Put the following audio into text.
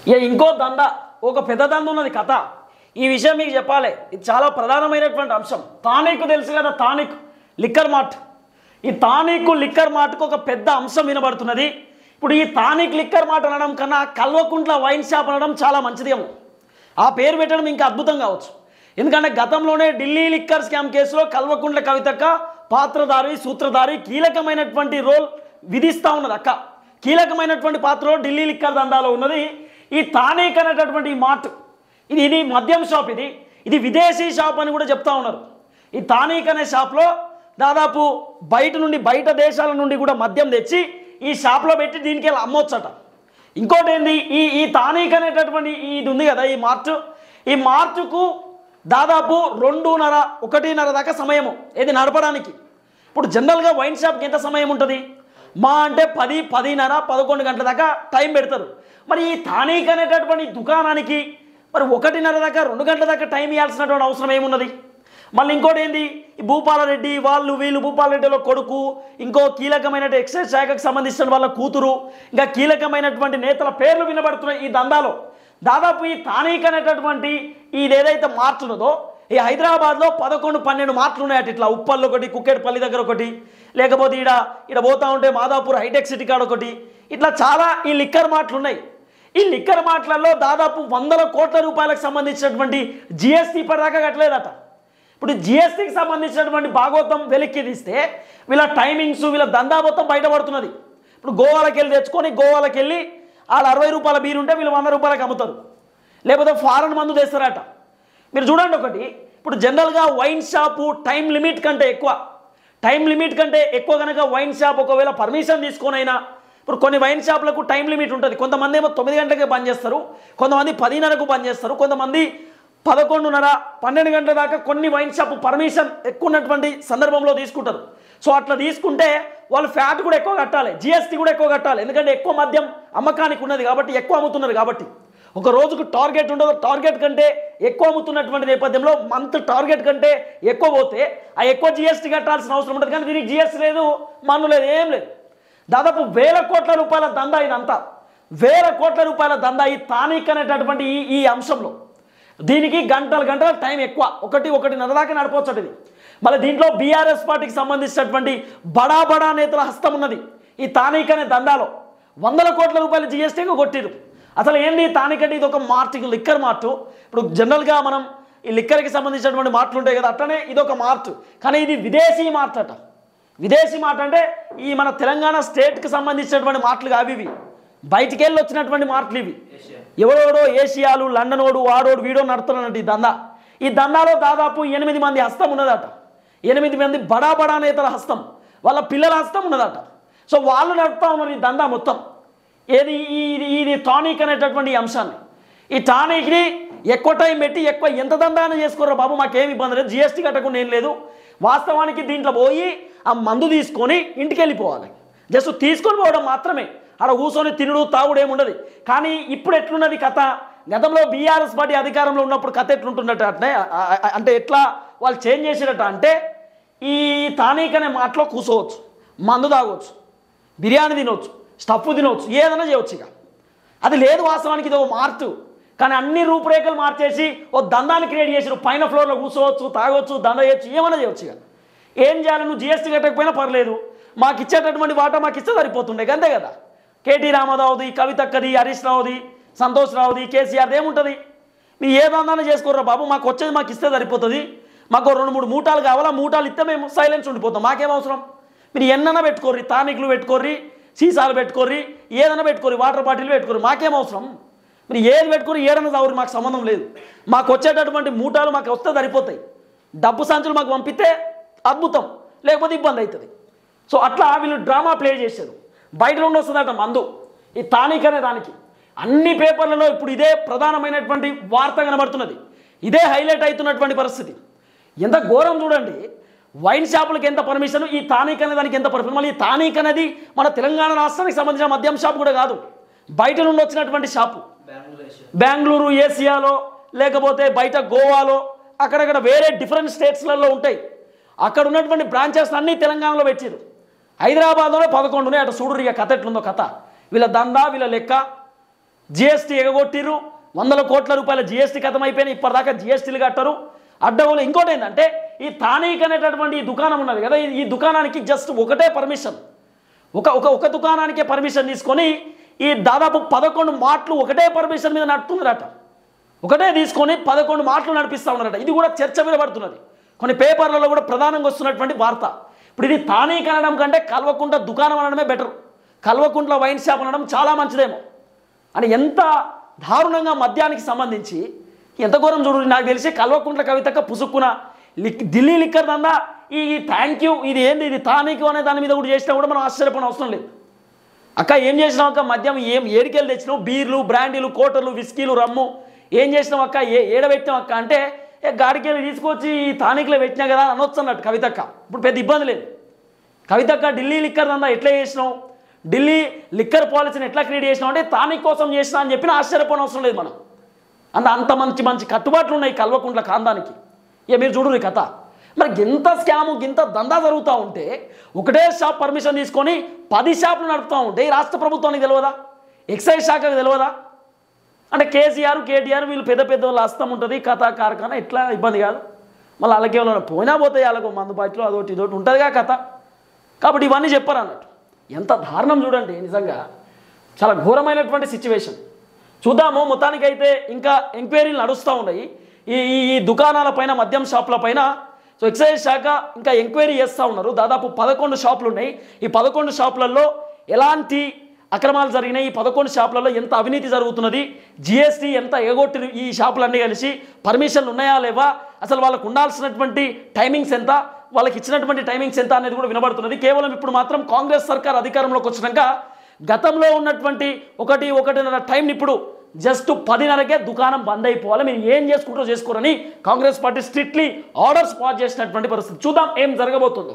ఇక ఇంకో దంద ఒక పెద్ద దంద ఉన్నది కథ ఈ విషయం మీకు చెప్పాలి ఇది చాలా ప్రధానమైనటువంటి అంశం తానీకు తెలుసు కదా తానీకు లిక్కర్ మార్ట్ ఈ తానీకు లిక్కర్ మార్ట్కు ఒక పెద్ద అంశం వినబడుతున్నది ఇప్పుడు ఈ తానీక్ లిక్కర్ మార్ట్ అనడం కన్నా కల్వకుంట్ల వైన్ షాప్ అనడం చాలా మంచిదేమో ఆ పేరు పెట్టడం ఇంకా అద్భుతం కావచ్చు ఎందుకంటే గతంలోనే ఢిల్లీ లిక్కర్ స్కామ్ కేసులో కల్వకుంట్ల కవితక్క పాత్రధారి సూత్రధారి కీలకమైనటువంటి రోల్ విధిస్తూ ఉన్నది అక్క కీలకమైనటువంటి పాత్రలో ఢిల్లీ లిక్కర్ దందాలో ఉన్నది ఈ తానేక్ అనేటటువంటి ఈ మార్ట్ ఇది ఇది మద్యం షాప్ ఇది ఇది విదేశీ షాప్ అని కూడా చెప్తా ఉన్నారు ఈ తానీక్ అనే షాప్లో దాదాపు బయట నుండి బయట దేశాల నుండి కూడా మద్యం తెచ్చి ఈ షాప్లో పెట్టి దీనికి వెళ్ళి అమ్మొచ్చట ఇంకోటి ఏంది ఈ ఈ తానీక్ అనేటటువంటి ఈ ఇది ఉంది కదా ఈ మార్ట్ ఈ మార్చుకు దాదాపు రెండున్నర ఒకటిన్నర దాకా సమయము ఇది నడపడానికి ఇప్పుడు జనరల్గా వైన్ షాప్కి ఎంత సమయం ఉంటుంది మా అంటే పది పదిన్నర పదకొండు గంటల దాకా టైం పెడతారు మరి ఈ తానీక్ అనేటటువంటి దుకాణానికి మరి ఒకటిన్నర దాకా రెండు గంటల దాకా టైం ఇవ్వాల్సినటువంటి అవసరం ఏమున్నది మళ్ళీ ఇంకోటి ఏంది ఈ భూపాలరెడ్డి వాళ్ళు వీళ్ళు భూపాలరెడ్డిలో కొడుకు ఇంకో కీలకమైన ఎక్సైజ్ శాఖకు సంబంధించిన వాళ్ళ కూతురు ఇంకా కీలకమైనటువంటి నేతల పేర్లు వినబడుతున్నాయి ఈ దందాలో దాదాపు ఈ తానీక్ అనేటటువంటి ఇది ఏదైతే మార్చున్నదో ఈ హైదరాబాద్లో పదకొండు పన్నెండు మార్ట్లు ఉన్నాయట ఇట్లా ఉప్పల్ ఒకటి కుక్కేటిపల్లి దగ్గర ఒకటి లేకపోతే ఈడ ఈడ పోతా ఉంటే మాదాపూర్ హైటెక్ సిటీ కాడ ఒకటి ఇట్లా చాలా ఈ లిక్కర్ మార్ట్లు ఉన్నాయి ఈ లిక్కర్ మార్ట్లలో దాదాపు వందల కోట్ల రూపాయలకు సంబంధించినటువంటి జిఎస్టీ ఇప్పటిదాకా కట్టలేదట ఇప్పుడు జిఎస్టీకి సంబంధించినటువంటి భాగోతం వెలిక్కి తీస్తే వీళ్ళ టైమింగ్స్ వీళ్ళ దందా మొత్తం బయటపడుతున్నది ఇప్పుడు గోవాలకు వెళ్ళి తెచ్చుకొని గోవాలకు వెళ్ళి వాళ్ళు అరవై రూపాయల బీరు ఉంటే వీళ్ళు వంద రూపాయలకు అమ్ముతారు లేకపోతే ఫారెన్ మందు తెస్తారట మీరు చూడండి ఒకటి ఇప్పుడు జనరల్గా వైన్ షాపు టైం లిమిట్ కంటే ఎక్కువ టైం లిమిట్ కంటే ఎక్కువ కనుక వైన్ షాప్ ఒకవేళ పర్మిషన్ తీసుకొనైనా ఇప్పుడు కొన్ని వైన్ షాపులకు టైం లిమిట్ ఉంటుంది కొంతమంది ఏమో తొమ్మిది గంటలకే బంద్ చేస్తారు కొంతమంది పదిన్నరకు బంద్ చేస్తారు కొంతమంది పదకొండున్నర పన్నెండు గంటల దాకా కొన్ని వైన్ షాప్ పర్మిషన్ ఎక్కువ ఉన్నటువంటి సందర్భంలో తీసుకుంటారు సో అట్లా తీసుకుంటే వాళ్ళు ఫ్యాట్ కూడా ఎక్కువ కట్టాలి జిఎస్టీ కూడా ఎక్కువ కట్టాలి ఎందుకంటే ఎక్కువ మద్యం అమ్మకానికి ఉన్నది కాబట్టి ఎక్కువ అమ్ముతున్నారు కాబట్టి ఒక రోజుకు టార్గెట్ ఉండదు టార్గెట్ కంటే ఎక్కువ అమ్ముతున్నటువంటి నేపథ్యంలో మంత్ టార్గెట్ కంటే ఎక్కువ పోతే ఆ ఎక్కువ జిఎస్టీ కట్టాల్సిన అవసరం ఉంటుంది కానీ దీనికి జిఎస్టీ లేదు మన్ను లేదు ఏం లేదు దాదాపు వేల కోట్ల రూపాయల దందా ఇదంతా వేల కోట్ల రూపాయల దందా ఈ తానిక్ అనేటటువంటి ఈ ఈ అంశంలో దీనికి గంటల గంటల టైం ఎక్కువ ఒకటి ఒకటిన్నర దాకా నడపవచ్చు ఇది మళ్ళీ దీంట్లో బీఆర్ఎస్ పార్టీకి సంబంధించినటువంటి బడా బడా నేతల హస్తం ఉన్నది ఈ తానిక్ అనే దందాలో వందల కోట్ల రూపాయల జిఎస్టీకి కొట్టిరు అసలు ఏంది తానిక్ అంటే ఇది ఒక మార్ట్ ఇది లిక్కర్ మార్టు ఇప్పుడు జనరల్గా మనం ఈ లిక్కర్కి సంబంధించినటువంటి మార్ట్లు ఉంటాయి కదా అట్లనే ఇది ఒక మార్ట్ కానీ ఇది విదేశీ మార్ట్ అట విదేశీ మాట అంటే ఈ మన తెలంగాణ స్టేట్కి సంబంధించినటువంటి మాటలు కావి ఇవి బయటికి వెళ్ళి వచ్చినటువంటి మాటలు ఇవి ఎవడోడో ఏషియాలు లండనోడు వాడోడు వీడో నడుతున్నట్టు ఈ దందా ఈ దందాలో దాదాపు ఎనిమిది మంది హస్తం ఉన్నదట ఎనిమిది మంది బడా బడా నేతల హస్తం వాళ్ళ పిల్లల హస్తం ఉన్నదట సో వాళ్ళు నడుపుతా ఉన్నారు ఈ దందా మొత్తం ఏది ఈ ఇది- ఇది టానిక్ అనేటటువంటి ఈ అంశాన్ని ఈ టానిక్ని ఎక్కువ టైం పెట్టి ఎక్కువ ఎంత దందాన చేసుకోర్రా బాబు మాకేం ఇబ్బంది లేదు జిఎస్టీ కట్టకుండా ఏం లేదు వాస్తవానికి దీంట్లో పోయి ఆ మందు తీసుకొని ఇంటికి వెళ్ళిపోవాలి జస్ట్ తీసుకొని పోవడం మాత్రమే అక్కడ కూర్చొని తినుడు తాగుడు ఏముండదు కానీ ఇప్పుడు ఎట్లున్నది కథ గతంలో బీఆర్ఎస్ పార్టీ అధికారంలో ఉన్నప్పుడు కథ ఎట్లుంటున్నట్టు అంటే ఆ- ఆ- అంటే ఎట్లా వాళ్ళు చేంజ్ చేసినట్ట అంటే ఈ తానీక్ అనే మాటలో కూర్చోవచ్చు మందు తాగొచ్చు బిర్యానీ తినవచ్చు స్టఫ్ తినవచ్చు ఏదైనా చేయవచ్చు ఇక అది లేదు వాస్తవానికి ఇది ఒక మార్టు కానీ అన్ని రూపురేఖలు మార్చేసి ఓ దందాన్ని క్రియేట్ చేసి పైన ఫ్లోర్లో కూర్చోవచ్చు తాగొచ్చు దంద చేయొచ్చు ఏమైనా చేయొచ్చు ఇక ఏం చేయాలి నువ్వు జిఎస్టీ కట్టకపోయినా పర్లేదు మాకు ఇచ్చేటటువంటి వాటా మాకు ఇస్తే సరిపోతుండే అంతే కదా కేటీ రామారావుది కవితక్కది హరీష్ రావుది సంతోష్ రావుది కేసీఆర్ ఏముంటుంది మీరు ఏ దందాన్ని చేసుకోర్రా బాబు మాకు వచ్చేది మాకు ఇస్తే సరిపోతుంది మాకు ఓ రెండు మూడు మూటాలు కావాలా మూటాలు ఇస్తే మేము సైలెన్స్ ఉండిపోతాం మాకేం అవసరం మీరు ఎన్నైనా పెట్టుకోర్రి తానికులు పెట్టుకోర్రి సీసాలు పెట్టుకోర్రి ఏదైనా పెట్టుకోర్రి వాటర్ బాటిల్ పెట్టుకోర్రి మాకేం అవసరం మీరు ఏది పెట్టుకోరి ఏదైనా చదువు మాకు సంబంధం లేదు మాకు వచ్చేటటువంటి మూటాలు మాకు వస్తే సరిపోతాయి డబ్బు సంచులు మాకు పంపితే అద్భుతం లేకపోతే ఇబ్బంది అవుతుంది సో అట్లా వీళ్ళు డ్రామా ప్లే చేశారు బయట నుండి వస్తుందట మందు ఈ తానిక్ అనే దానికి అన్ని పేపర్లలో ఇప్పుడు ఇదే ప్రధానమైనటువంటి వార్త కనబడుతున్నది ఇదే హైలైట్ అవుతున్నటువంటి పరిస్థితి ఎంత ఘోరం చూడండి వైన్ షాపులకు ఎంత పర్మిషన్ ఈ తానీక్ అనే దానికి ఎంత పర్మిషన్ మళ్ళీ ఈ తానీక్ అనేది మన తెలంగాణ రాష్ట్రానికి సంబంధించిన మద్యం షాప్ కూడా కాదు బయట నుండి వచ్చినటువంటి షాపు బెంగళూరు ఏసియాలో లేకపోతే బయట గోవాలో అక్కడక్కడ వేరే డిఫరెంట్ స్టేట్స్లలో ఉంటాయి అక్కడ ఉన్నటువంటి బ్రాంచెస్ అన్నీ తెలంగాణలో పెట్టారు హైదరాబాద్లోనే పదకొండు ఉన్నాయి అటు చూడు ఇక కథ ఎట్లుందో కథ వీళ్ళ దందా వీళ్ళ లెక్క జిఎస్టీ ఎగగొట్టిర్రు వందల కోట్ల రూపాయల జిఎస్టీ కథం అయిపోయినాయి ఇప్పటిదాకా జిఎస్టీలు కట్టరు అడ్డగోలు ఇంకోటి ఏంటంటే ఈ తానీక్ అనేటటువంటి ఈ దుకాణం ఉన్నది కదా ఈ- ఈ దుకాణానికి జస్ట్ ఒకటే పర్మిషన్ ఒక ఒక ఒక దుకాణానికే పర్మిషన్ తీసుకొని ఈ దాదాపు పదకొండు మాటలు ఒకటే పర్మిషన్ మీద నడుపుతున్నారట ఒకటే తీసుకొని పదకొండు మాటలు నడిపిస్తూ ఉన్నారట ఇది కూడా చర్చ మీద పడుతున్నది కొన్ని పేపర్లలో కూడా ప్రధానంగా వస్తున్నటువంటి వార్త ఇప్పుడు ఇది తానీక్ అనడం కంటే కల్వకుంట దుకాణం అనడమే బెటర్ కల్వకుంట్ల వైన్ షాప్ అనడం చాలా మంచిదేమో అని ఎంత దారుణంగా మద్యానికి సంబంధించి ఎంత ఘోరం చూడు నాకు తెలిసి కల్వకుంట్ల కవితక్క పుసుక్కున లిక్ ఢిల్లీ లిక్కర్ దందా ఈ థ్యాంక్ యూ ఇది ఏంది ఇది తానీకు అనే దాని మీద కూడా చేసినా కూడా మనం ఆశ్చర్యపోయిన అవసరం లేదు అక్క ఏం చేసినావు అక్క మద్యం ఏం ఏడికెళ్ళి తెచ్చినావు బీర్లు బ్రాండీలు కోటర్లు విస్కీలు రమ్ము ఏం చేసినావు అక్క ఏ ఏడబెట్టినావు అక్క అంటే ఏ గాడికెళ్ళి తీసుకొచ్చి ఈ తానికులో పెట్టినా కదా అని అనొచ్చు అన్నట్టు కవితక్క ఇప్పుడు పెద్ద ఇబ్బంది లేదు కవితక్క ఢిల్లీ లిక్కర్ దందా ఎట్లా చేసినావు ఢిల్లీ లిక్కర్ పాలసీని ఎట్లా క్రియేట్ చేసినావు అంటే తానిక్ కోసం చేసినా అని చెప్పిన ఆశ్చర్యపోయిన అవసరం లేదు మనం అంత అంత మంచి మంచి కట్టుబాట్లు ఉన్నాయి కల్వకుంట్ల కాందానికి ఇక మీరు చూడు కథ మరి గింత స్కాము గింత దందా జరుగుతూ ఉంటే ఒకటే షాప్ పర్మిషన్ తీసుకొని పది షాపులు నడుపుతూ ఉంటే ఈ రాష్ట్ర ప్రభుత్వానికి తెలియదా ఎక్సైజ్ శాఖకు తెలియదా అంటే కేసీఆర్ కేటీఆర్ వీళ్ళు పెద్ద పెద్ద వాళ్ళు హస్తం ఉంటుంది కథ కార్ఖానా ఇట్లా ఇబ్బంది కాదు మళ్ళీ వాళ్ళకి ఏమైనా పోయినా పోతాయి వాళ్ళకు మందు బాటిలో అదొకటి ఇదొకటి ఉంటుందిగా కథ కాబట్టి ఇవన్నీ చెప్పారు అన్నట్టు ఎంత దారుణం చూడండి నిజంగా చాలా ఘోరమైనటువంటి సిచ్యువేషన్ చూద్దాము మొత్తానికైతే ఇంకా ఎంక్వైరీలు నడుస్తూ ఉన్నాయి ఈ ఈ ఈ దుకాణాల పైన మద్యం షాపుల పైన సో ఎక్సైజ్ శాఖ ఇంకా ఎంక్వైరీ చేస్తూ ఉన్నారు దాదాపు పదకొండు షాపులు ఉన్నాయి ఈ పదకొండు షాపులలో ఎలాంటి అక్రమాలు జరిగినాయి ఈ పదకొండు షాపులలో ఎంత అవినీతి జరుగుతున్నది జిఎస్టీ ఎంత ఎగొట్టి ఈ షాపులన్నీ కలిసి పర్మిషన్లు ఉన్నాయా లేవా అసలు వాళ్ళకు ఉండాల్సినటువంటి టైమింగ్స్ ఎంత వాళ్ళకి ఇచ్చినటువంటి టైమింగ్స్ ఎంత అనేది కూడా వినబడుతున్నది కేవలం ఇప్పుడు మాత్రం కాంగ్రెస్ సర్కార్ అధికారంలోకి వచ్చినాక గతంలో ఉన్నటువంటి ఒకటి ఒకటిన్నర టైంని ఇప్పుడు జస్ట్ పదిన్నరకే దుకాణం బంద్ అయిపోవాలి మీరు ఏం చేసుకుంటారో చేసుకోరని Congress party strictly orders pass చేసినటువంటి పరిస్థితి చూద్దాం ఏం జరగబోతుందో